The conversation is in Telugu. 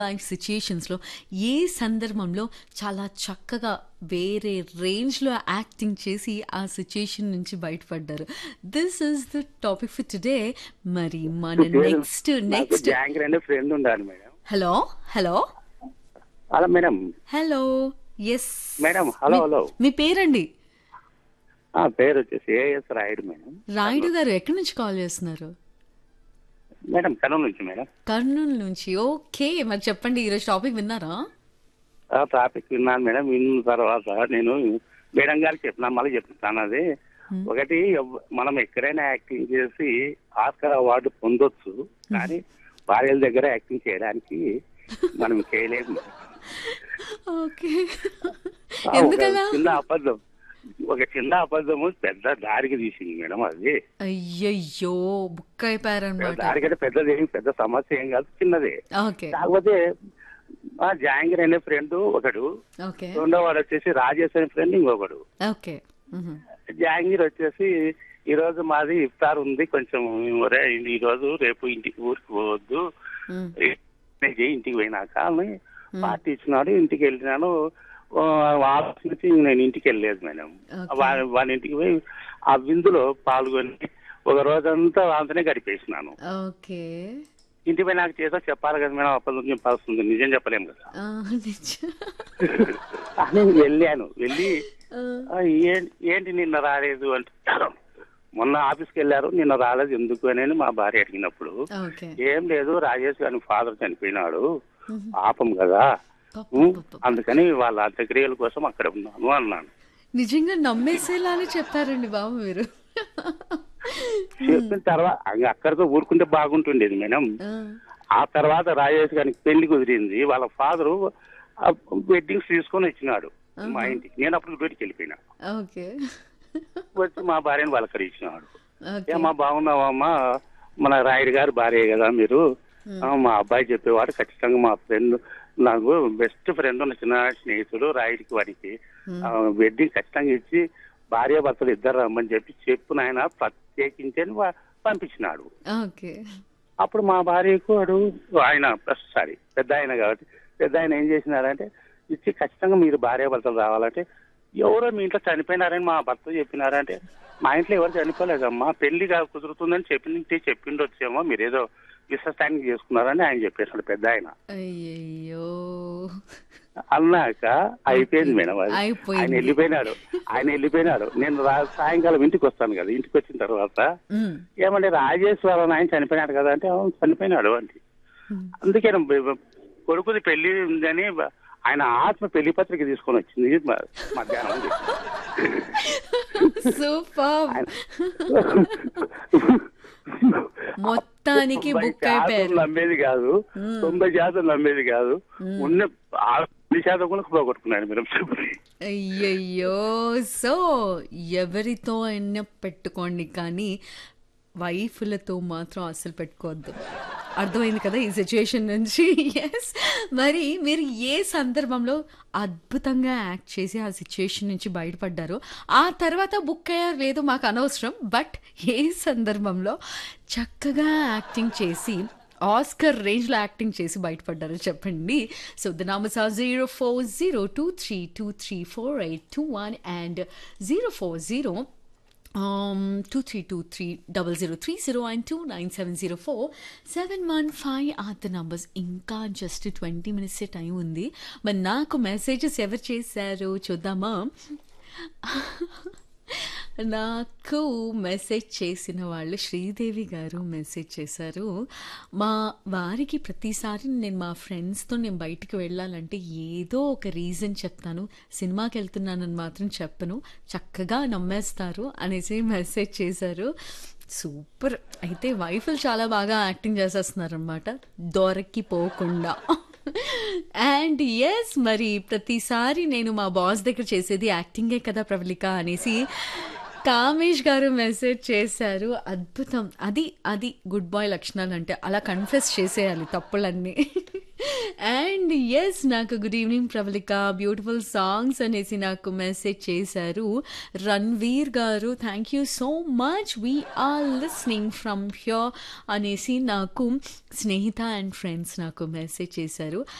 లైఫ్ సిచ్యుయేషన్స్లో ఏ సందర్భంలో చాలా చక్కగా వేరే రేంజ్లో యాక్టింగ్ చేసి ఆ సిచ్యుయేషన్ నుంచి బయటపడ్డారు this is the topic for today మరి మన నెక్స్ట్ నాకు నెక్స్ట్ జాంగ్రీ అనే ఫ్రెండ్ ఉండాలి madam hello hello hello madam hello yes madam hello hello మీ పేరండి ఆ పేరు వచ్చేసి ఏఎస్ రాయుడు మేడం రాయుడు గారు ఎక్కడి నుంచి కాల్ చేస్తున్నారు మేడం కర్నూలు నుంచి మేడం కర్నూలు నుంచి ఓకే మరి చెప్పండి ఈరోజు టాపిక్ విన్నారా ఆ టాపిక్ విన్నాను మేడం విన్న తర్వాత నేను మేడం గారికి చెప్పినా మళ్ళీ చెప్తాను అది ఒకటి ఎవ్- మనం ఎక్కడైనా యాక్టింగ్ చేసి ఆస్కర్ అవార్డు పొందొచ్చు కానీ భార్యల దగ్గర యాక్టింగ్ చేయడానికి మనం చేయలేము ఓకే ఆ, ఒక ఎందుకలా చిన్న అబద్ధం ఒక చిన్న అబద్ధము పెద్ద దారికి తీసింది మేడం అది అయ్యయ్యో బుక్ అయిపోయారనమాట దానికంటే పెద్దది ఏం పెద్ద సమస్య ఏం కాదు చిన్నదే ఓకే కాకపోతే ఆ జాంగీర్ అనే ఫ్రెండ్ ఒకడు ఓకే రెండో వాడు వచ్చేసి రాజేష్ అనే ఫ్రెండ్ ఇంకొకడు ఓకే మ్మ్. జాంగీర్ వచ్చేసి ఈ రోజు మాది ఇఫ్తార్ ఉంది కొంచెం ఒరే ఈ రోజు రేపు ఇంటికి ఊరికి పోవద్దు మ్మ్. నేను చేయి ఇంటికి పోయినాక అని పార్టీ ఇచ్చినాడు ఇంటికి వెళ్ళినాను ఆ, ఆఫీస్ నుంచి నేను ఇంటికి వెళ్ళలేదు మేడం Okay. వా- వాళ్ళ ఇంటికి పోయి ఆ విందులో పాల్గొని ఒక రోజంతా వాళ్ళతోనే గడిపేసినాను ఓకే ఇంటి పోయి నాకు చేసా చెప్పాలి కదా మేడం అప్పటి నుంచి చెప్పాల్సింది నిజం చెప్పలేము కదా ఆ, నిజం. అని వెళ్ళాను వెళ్ళి ఆ, "ఆ, ఏం- ఏంటి నిన్న రాలేదు అంటే మొన్న ఆఫీస్కి వెళ్ళారు నిన్న రాలేదు ఎందుకు అని మా భార్య అడిగినప్పుడు ఓకే ఏం లేదు రాజేష్ గారి ఫాదర్ చనిపోయినాడు మ్మ్. పాపం కదా పాపం, ఉం? పాపం. అందుకని వాళ్ళ అంత్యక్రియల కోసం అక్కడ ఉన్నాను అన్నాను నిజంగా నమ్మేసేలానే చెప్పారండి బాబు మీరు చెప్పిన తర్వాత ఇంక అక్కడితో ఊరుకుంటే బాగుంటుండేది మేడం ఆ, ఆ తర్వాత రాజేష్ గారికి పెళ్లి కుదిరింది వాళ్ళ ఫాదరు వెడ్డింగ్స్ తీసుకొని వచ్చినాడు మా ఇంటికి నేను అప్పుడు డ్యూటీకి వెళ్ళిపోయినా ఓకే వచ్చి మా భార్యను వాళ్ళకరించినాడు ఓకే ఏమా బాగున్నావమ్మా మన రాయుడు గారు భార్య కదా మీరు ఆ, మా అబ్బాయి చెప్పేవాడు ఖచ్చితంగా మా ఫ్రెండ్ నాకు బెస్ట్ ఫ్రెండ్ ఉన్న చిన్న స్నేహితుడు రాయుడికి వాడికి ఆ, వెడ్డింగ్ ఖచ్చితంగా ఇచ్చి భార్య భర్తలు ఇద్దరు రమ్మని చెప్పి చెప్పు నాయన ప్రత్యేకించి అని వా- పంపించినాడు ఓకే అప్పుడు మా భార్యకు వాడు ఆయన సారీ పెద్ద ఆయన కాబట్టి పెద్ద ఆయన ఏం చేసినారంటే ఇచ్చి ఖచ్చితంగా మీరు భార్య భర్తలు రావాలంటే ఎవరో మీ ఇంట్లో చనిపోయినారని మా భర్త చెప్పినారంటే మా ఇంట్లో ఎవరు చనిపోలేదమ్మా పెళ్లి కా- కుదురుతుందని చెప్పింటే చెప్పిండొచ్చేమో మీరు ఏదో విశ్వస్థానికి చేసుకున్నారని ఆయన చెప్పేసాడు పెద్ద ఆయన అయ్యయ్యో అన్నాక అయిపోయింది మేడం అది అయిపోయింది. ఆయన వెళ్ళిపోయినాడు ఆయన వెళ్ళిపోయినాడు నేను రా- సాయంకాలం ఇంటికి వస్తాను కదా ఇంటికి వచ్చిన తర్వాత మ్మ్. ఏమంటే రాజేశ్వరరావు ఆయన చనిపోయినాడు కదా అంటే "అవును, చనిపోయినాడు అంటే అందుకే బ- బ- కొడుకుది పెళ్లి ఉందని బ- ఆయన ఆత్మ పెళ్లి పత్రిక తీసుకొని వచ్చింది మ- మధ్యాహ్నం సూపర్ ఆయన మొత్తానికి తొంభై బుక్ శాతం అయిపోయారు నమ్మేది కాదు తొంభై శాతం నమ్మేది కాదు ఉన్న ఆ పది శాతం కూడా పోగొట్టుకున్నాడు మీరు అయ్యయ్యో సో ఎవరితో అయినా పెట్టుకోండి కానీ వైఫ్లతో మాత్రం అస్సలు పెట్టుకోవద్దు అర్థమైంది కదా ఈ సిచ్యుయేషన్ నుంచి ఎస్ మరి మీరు ఏ సందర్భంలో అద్భుతంగా యాక్ట్ చేసి ఆ సిచ్యుయేషన్ నుంచి బయటపడ్డారో ఆ తర్వాత బుక్ అయ్యారు లేదో మాకు అనవసరం బట్ ఏ సందర్భంలో చక్కగా యాక్టింగ్ చేసి ఆస్కర్ రేంజ్లో యాక్టింగ్ చేసి బయటపడ్డారో చెప్పండి so the numbers are zero four zero two three two three four eight two one and zero four zero two three two three double zero three zero and two nine seven zero four seven one five are the numbers ఇంకా జస్ట్ ట్వంటీ మినిట్సే టైం ఉంది మరి నాకు మెసేజెస్ ఎవరు చేశారు చూద్దామా నాకు మెసేజ్ చేసిన వాళ్ళు శ్రీదేవి గారు మెసేజ్ చేశారు మా వారికి ప్రతిసారి నేను మా ఫ్రెండ్స్తో నేను బయటికి వెళ్ళాలంటే ఏదో ఒక రీజన్ చెప్తాను సినిమాకి వెళ్తున్నానని మాత్రం చెప్పను చక్కగా నమ్మేస్తారు అనేసి మెసేజ్ చేశారు సూపర్ అయితే వైఫ్లు చాలా బాగా యాక్టింగ్ చేసేస్తున్నారు అనమాట దొరకి పోకుండా అండ్ ఎస్ మరి ప్రతిసారి నేను మా బాస్ దగ్గర చేసేది యాక్టింగే కదా ప్రవళిక అనేసి కామేష్ గారు మెసేజ్ చేశారు అద్భుతం అది అది గుడ్ బాయ్ లక్షణాలు అంటే అలా కన్ఫెస్ చేసేయాలి తప్పులన్నీ అండ్ ఎస్ నాకు good evening Prabalika beautiful songs అనేసి నాకు మెసేజ్ చేశారు Ranveer garu thank you so much we are listening from here అనేసి నాకు స్నేహిత అండ్ ఫ్రెండ్స్ నాకు మెసేజ్ చేశారు